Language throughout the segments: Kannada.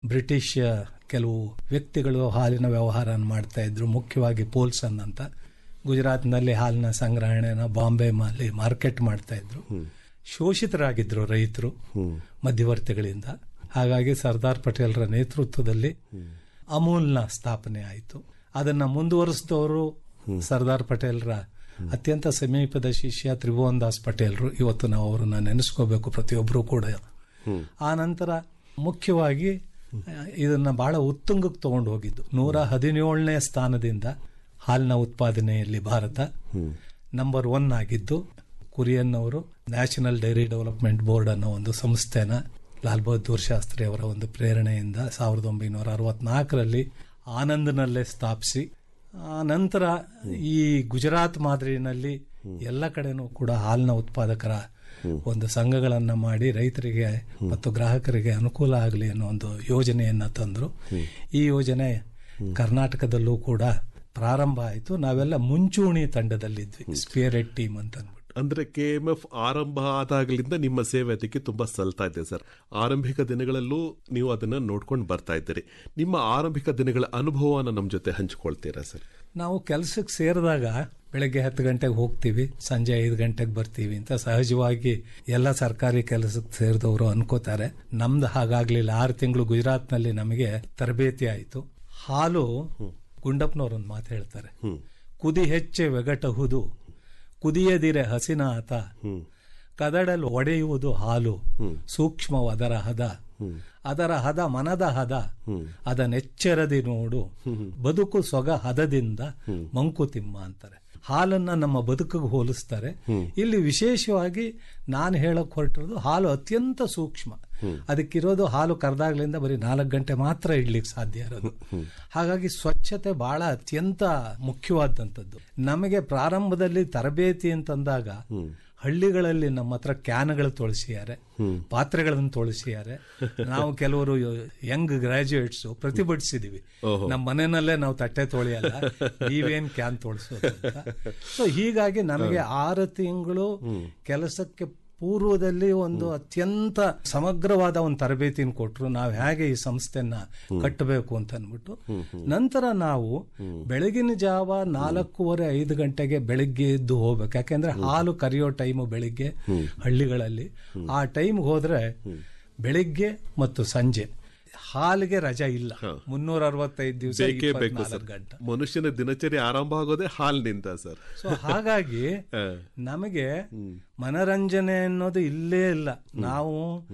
ಬ್ರಿಟಿಷ್ ಕೆಲವು ವ್ಯಕ್ತಿಗಳು ಹಾಲಿನ ವ್ಯವಹಾರ ಮಾಡ್ತಾ ಇದ್ರು ಮುಖ್ಯವಾಗಿ ಪೋಲ್ಸನ್ ಅಂತ ಗುಜರಾತ್ನಲ್ಲಿ ಹಾಲಿನ ಸಂಗ್ರಹಣೆನ ಬಾಂಬೆ ಮಾಲಿ ಮಾರ್ಕೆಟ್ ಮಾಡ್ತಾ ಇದ್ರು ಶೋಷಿತರಾಗಿದ್ರು ರೈತರು ಮಧ್ಯವರ್ತಿಗಳಿಂದ ಹಾಗಾಗಿ ಸರ್ದಾರ್ ಪಟೇಲ್ರ ನೇತೃತ್ವದಲ್ಲಿ ಅಮೂಲ್ನ ಸ್ಥಾಪನೆ ಆಯಿತು ಅದನ್ನ ಮುಂದುವರಿಸಿದವರು ಸರ್ದಾರ್ ಪಟೇಲ್ರ ಅತ್ಯಂತ ಸಮೀಪದ ಶಿಷ್ಯ ತ್ರಿಭುವನ್ ದಾಸ್ ಪಟೇಲ್ರು ಇವತ್ತು ನಾವು ಅವರನ್ನ ನೆನೆಸ್ಕೋಬೇಕು ಪ್ರತಿಯೊಬ್ಬರು ಕೂಡ ಆ ನಂತರ ಮುಖ್ಯವಾಗಿ ಆ, ಇದನ್ನ ಬಹಳ ಉತ್ತುಂಗಕ್ಕೆ ತಗೊಂಡು ಹೋಗಿದ್ದು ನೂರ ಹದಿನೇಳನೇ ಸ್ಥಾನದಿಂದ ಹಾಲಿನ ಉತ್ಪಾದನೆಯಲ್ಲಿ ಭಾರತ ನಂಬರ್ ಒನ್ ಆಗಿದ್ದು ಕುರಿಯನ್ ಅವರು ನ್ಯಾಷನಲ್ ಡೈರಿ ಡೆವಲಪ್ಮೆಂಟ್ ಬೋರ್ಡ್ ಅನ್ನೋ ಒಂದು ಸಂಸ್ಥೆನ ಲಾಲ್ ಬಹದ್ದೂರ್ ಶಾಸ್ತ್ರಿ ಅವರ ಒಂದು ಪ್ರೇರಣೆಯಿಂದ ಸಾವಿರದ ಒಂಬೈನೂರ ಅರವತ್ನಾಲ್ಕರಲ್ಲಿ ಆನಂದ್ನಲ್ಲೇ ಸ್ಥಾಪಿಸಿ ಆ ನಂತರ ಈ ಗುಜರಾತ್ ಮಾದರಿನಲ್ಲಿ ಎಲ್ಲ ಕಡೆನೂ ಕೂಡ ಹಾಲಿನ ಉತ್ಪಾದಕರ ಒಂದು ಸಂಘಗಳನ್ನ ಮಾಡಿ ರೈತರಿಗೆ ಮತ್ತು ಗ್ರಾಹಕರಿಗೆ ಅನುಕೂಲ ಆಗಲಿ ಅನ್ನೋ ಒಂದು ಯೋಜನೆಯನ್ನ ತಂದ್ರು ಈ ಯೋಜನೆ ಕರ್ನಾಟಕದಲ್ಲೂ ಕೂಡ ಪ್ರಾರಂಭ ಆಯಿತು ನಾವೆಲ್ಲ ಮುಂಚೂಣಿ ತಂಡದಲ್ಲಿದ್ವಿ ಸ್ಪಿಯರೆಡ್ ಟೀಮ್ ಅಂತ ಅಂದ್ಬಿಟ್ಟು ಅಂದ್ರೆ ಕೆ ಎಂ ಎಫ್ ಆರಂಭ ಆದಾಗಲಿಂದ ನಿಮ್ಮ ಸೇವೆ ಅದಕ್ಕೆ ತುಂಬಾ ಸಲ್ತಾ ಇದೆ ಸರ್ ಆರಂಭಿಕ ದಿನಗಳಲ್ಲೂ ನೀವು ಅದನ್ನ ನೋಡ್ಕೊಂಡು ಬರ್ತಾ ಇದ್ದೀರಿ ನಿಮ್ಮ ಆರಂಭಿಕ ದಿನಗಳ ಅನುಭವನ ನಮ್ಮ ಜೊತೆ ಹಂಚಿಕೊಳ್ತೀರಾ ಸರ್ ನಾವು ಕೆಲಸಕ್ಕೆ ಸೇರಿದಾಗ ಬೆಳಗ್ಗೆ ಹತ್ತು ಗಂಟೆಗೆ ಹೋಗ್ತೀವಿ ಸಂಜೆ ಐದು ಗಂಟೆಗೆ ಬರ್ತೀವಿ ಅಂತ ಸಹಜವಾಗಿ ಎಲ್ಲ ಸರ್ಕಾರಿ ಕೆಲಸಕ್ಕೆ ಸೇರಿದವರು ಅನ್ಕೋತಾರೆ ನಮ್ದು ಹಾಗಾಗ್ಲಿಲ್ಲ ಆರು ತಿಂಗಳು ಗುಜರಾತ್ನಲ್ಲಿ ನಮಗೆ ತರಬೇತಿ ಆಯಿತು ಹಾಲು ಗುಂಡಪ್ಪನವ್ರೊಂದು ಮಾತು ಹೇಳ್ತಾರೆ ಕುದಿ ಹೆಚ್ಚೆ వెగಟಹುದು ಕುದಿಯದಿರೆ ಹಸಿನಾತ ಕದಡಲು ಒಡೆಯುವುದು ಹಾಲು ಸೂಕ್ಷ್ಮವದರ ಹದ ಅದರ ಹದ ಮನದ ಹದ ಅದನ್ನೆಚ್ಚರದಿ ನೋಡು ಬದುಕು ಸೊಗ ಹದದಿಂದ ಮಂಕುತಿಮ್ಮ ಅಂತಾರೆ ಹಾಲನ್ನ ನಮ್ಮ ಬದುಕಿಗೆ ಹೋಲಿಸ್ತಾರೆ ಇಲ್ಲಿ ವಿಶೇಷವಾಗಿ ನಾನು ಹೇಳಕ್ ಹೊರಟಿರೋದು ಹಾಲು ಅತ್ಯಂತ ಸೂಕ್ಷ್ಮ ಅದಕ್ಕಿರೋದು ಹಾಲು ಕರೆದಾಗ್ಲಿಂದ ಬರೀ ನಾಲ್ಕು ಗಂಟೆ ಮಾತ್ರ ಇಡ್ಲಿಕ್ಕೆ ಸಾಧ್ಯ ಇರೋದು ಹಾಗಾಗಿ ಸ್ವಚ್ಛತೆ ಬಹಳ ಅತ್ಯಂತ ಮುಖ್ಯವಾದಂಥದ್ದು ನಮಗೆ ಪ್ರಾರಂಭದಲ್ಲಿ ತರಬೇತಿ ಅಂತಂದಾಗ ಹಳ್ಳಿಗಳಲ್ಲಿ ನಮ್ಮ ಹತ್ರ ಕ್ಯಾನ್ಗಳು ತೊಳಸಿದ್ದಾರೆ ಪಾತ್ರೆಗಳನ್ನು ತೊಳಸಿದ್ದಾರೆ ನಾವು ಕೆಲವರು ಯಂಗ್ ಗ್ರಾಜುಯೇಟ್ಸ್ ಪ್ರತಿಭಟಿಸಿದೀವಿ ನಮ್ಮ ಮನೆಯಲ್ಲೇ ನಾವು ತಟ್ಟೆ ತೊಳೆಯಲ್ಲ ನೀವೇನ್ ಕ್ಯಾನ್ ತೊಳಸೋದು ಸೊ ಹೀಗಾಗಿ ನಮಗೆ ಆರು ತಿಂಗಳು ಕೆಲಸಕ್ಕೆ ಪೂರ್ವದಲ್ಲಿ ಒಂದು ಅತ್ಯಂತ ಸಮಗ್ರವಾದ ಒಂದು ತರಬೇತಿನ ಕೊಟ್ಟರು ನಾವು ಹೇಗೆ ಈ ಸಂಸ್ಥೆನ ಕಟ್ಟಬೇಕು ಅಂತ ಅಂದ್ಬಿಟ್ಟು ನಂತರ ನಾವು ಬೆಳಗಿನ ಜಾವ ನಾಲ್ಕೂವರೆ ಐದು ಗಂಟೆಗೆ ಬೆಳಿಗ್ಗೆ ಎದ್ದು ಹೋಗ್ಬೇಕು ಯಾಕೆಂದ್ರೆ ಹಾಲು ಕರಿಯೋ ಟೈಮು ಬೆಳಿಗ್ಗೆ ಹಳ್ಳಿಗಳಲ್ಲಿ ಆ ಟೈಮ್ ಹೋದ್ರೆ ಬೆಳಿಗ್ಗೆ ಮತ್ತು ಸಂಜೆ ಹಾಲಿಗೆ ರಜಾ ಇಲ್ಲ ಮುನ್ನೂರ ಅರವತ್ತೈದು ದಿವಸ ಬೇಕೇ ಬೇಕು ಸರ್ ಗಂಟೆ ಮನುಷ್ಯನ ದಿನಚರಿ ಆರಂಭ ಆಗೋದೇ ಹಾಲಿನಿಂದ ಸರ್ ಸೊ ಹಾಗಾಗಿ ನಮಗೆ ಮನರಂಜನೆ ಅನ್ನೋದು ಇಲ್ಲೇ ಇಲ್ಲ ನಾವು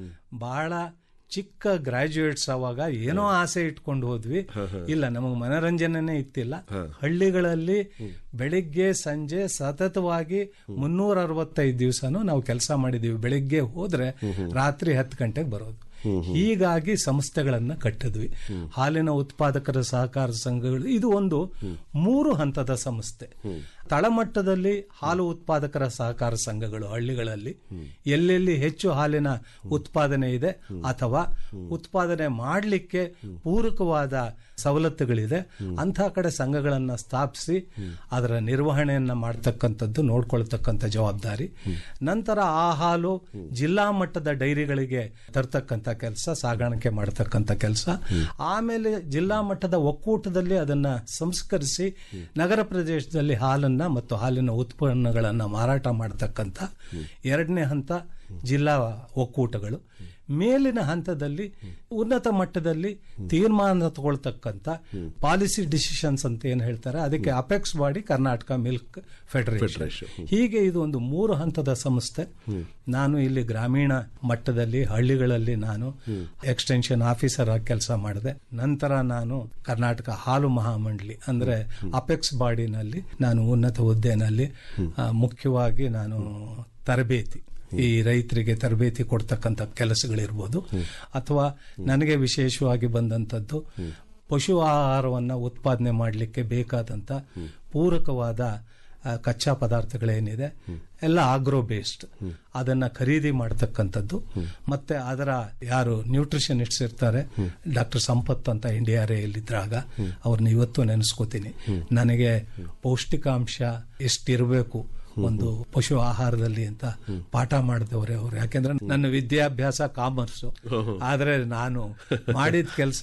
ಬಹಳ ಚಿಕ್ಕ ಗ್ರಾಜುಯೇಟ್ಸ್ ಅವಾಗ ಏನೋ ಆಸೆ ಇಟ್ಕೊಂಡು ಹೋದ್ವಿ ಇಲ್ಲ ನಮಗೆ ಮನರಂಜನೆನೇ ಇತ್ತಿಲ್ಲ ಹಳ್ಳಿಗಳಲ್ಲಿ ಬೆಳಿಗ್ಗೆ ಸಂಜೆ ಸತತವಾಗಿ ಮುನ್ನೂರ ಅರವತ್ತೈದು ದಿವಸನೂ ನಾವು ಕೆಲಸ ಮಾಡಿದೀವಿ ಬೆಳಿಗ್ಗೆ ಹೋದ್ರೆ ರಾತ್ರಿ ಹತ್ತು ಗಂಟೆಗೆ ಬರೋದು ಹೀಗಾಗಿ ಸಂಸ್ಥೆಗಳನ್ನ ಕಟ್ಟಿದ್ವಿ ಹಾಲಿನ ಉತ್ಪಾದಕರ ಸಹಕಾರ ಸಂಘಗಳು ಇದು ಒಂದು ಮೂರು ಹಂತದ ಸಂಸ್ಥೆ ತಳಮಟ್ಟದಲ್ಲಿ ಹಾಲು ಉತ್ಪಾದಕರ ಸಹಕಾರ ಸಂಘಗಳು ಹಳ್ಳಿಗಳಲ್ಲಿ ಎಲ್ಲೆಲ್ಲಿ ಹೆಚ್ಚು ಹಾಲಿನ ಉತ್ಪಾದನೆ ಇದೆ ಅಥವಾ ಉತ್ಪಾದನೆ ಮಾಡಲಿಕ್ಕೆ ಪೂರಕವಾದ ಸವಲತ್ತುಗಳಿದೆ ಅಂಥ ಕಡೆ ಸಂಘಗಳನ್ನ ಸ್ಥಾಪಿಸಿ ಅದರ ನಿರ್ವಹಣೆಯನ್ನ ಮಾಡ್ತಕ್ಕಂಥದ್ದು ನೋಡ್ಕೊಳ್ತಕ್ಕಂಥ ಜವಾಬ್ದಾರಿ ನಂತರ ಆ ಹಾಲು ಜಿಲ್ಲಾ ಮಟ್ಟದ ಡೈರಿಗಳಿಗೆ ತರ್ತಕ್ಕಂಥ ಕೆಲಸ ಸಾಗಾಣಿಕೆ ಮಾಡತಕ್ಕಂಥ ಕೆಲಸ ಆಮೇಲೆ ಜಿಲ್ಲಾ ಮಟ್ಟದ ಒಕ್ಕೂಟದಲ್ಲಿ ಅದನ್ನ ಸಂಸ್ಕರಿಸಿ ನಗರ ಪ್ರದೇಶದಲ್ಲಿ ಹಾಲನ್ನ ಮತ್ತು ಹಾಲಿನ ಉತ್ಪನ್ನಗಳನ್ನ ಮಾರಾಟ ಮಾಡತಕ್ಕಂಥ ಎರಡನೇ ಹಂತ ಜಿಲ್ಲಾ ಒಕ್ಕೂಟಗಳು ಮೇಲಿನ ಹಂತದಲ್ಲಿ ಉನ್ನತ ಮಟ್ಟದಲ್ಲಿ ತೀರ್ಮಾನ ತಗೊಳ್ತಕ್ಕಂಥ ಪಾಲಿಸಿ ಡಿಸಿಷನ್ಸ್ ಅಂತ ಏನ್ ಹೇಳ್ತಾರೆ ಅದಕ್ಕೆ apex body Karnataka milk federation ಹೀಗೆ ಇದು ಒಂದು ಮೂರು ಹಂತದ ಸಂಸ್ಥೆ ನಾನು ಇಲ್ಲಿ ಗ್ರಾಮೀಣ ಮಟ್ಟದಲ್ಲಿ ಹಳ್ಳಿಗಳಲ್ಲಿ ನಾನು ಎಕ್ಸ್ಟೆನ್ಷನ್ ಆಫೀಸರ್ ಆಗಿ ಕೆಲಸ ಮಾಡಿದೆ ನಂತರ ನಾನು ಕರ್ನಾಟಕ ಹಾಲು ಮಹಾಮಂಡಳಿ ಅಂದ್ರೆ ಅಪೆಕ್ಸ್ ಬಾಡಿನಲ್ಲಿ ನಾನು ಉನ್ನತ ಹುದ್ದೆನಲ್ಲಿ ಆ, ಮುಖ್ಯವಾಗಿ ನಾನು ತರಬೇತಿ ಈ ರೈತರಿಗೆ ತರಬೇತಿ ಕೊಡ್ತಕ್ಕಂಥ ಕೆಲಸಗಳಿರ್ಬೋದು ಅಥವಾ ನನಗೆ ವಿಶೇಷವಾಗಿ ಬಂದಂಥದ್ದು ಪಶು ಆಹಾರವನ್ನ ಉತ್ಪಾದನೆ ಮಾಡಲಿಕ್ಕೆ ಬೇಕಾದಂತ ಪೂರಕವಾದ ಆ, ಕಚ್ಚಾ ಪದಾರ್ಥಗಳೇನಿದೆ ಎಲ್ಲ ಆಗ್ರೋ ಬೇಸ್ಡ್ ಅದನ್ನ ಖರೀದಿ ಮಾಡತಕ್ಕಂಥದ್ದು ಮತ್ತೆ ಅದರ ಯಾರು ನ್ಯೂಟ್ರಿಷನಿಸ್ಟ್ಸ್ ಇರ್ತಾರೆ ಡಾಕ್ಟರ್ ಸಂಪತ್ ಅಂತ ಇಂಡಿಯಾ ಇದ್ರಾಗ ಅವ್ರನ್ನ ಇವತ್ತು ನೆನೆಸ್ಕೋತೀನಿ ನನಗೆ ಪೌಷ್ಟಿಕಾಂಶ ಎಷ್ಟಿರಬೇಕು ಒಂದು ಪಶು ಆಹಾರದಲ್ಲಿ ಅಂತ ಪಾಠ ಮಾಡಿದವ್ರೆ ಅವ್ರು ಯಾಕೆಂದ್ರೆ ನನ್ನ ವಿದ್ಯಾಭ್ಯಾಸ ಕಾಮರ್ಸ್ ಆದ್ರೆ ನಾನು ಮಾಡಿದ ಕೆಲಸ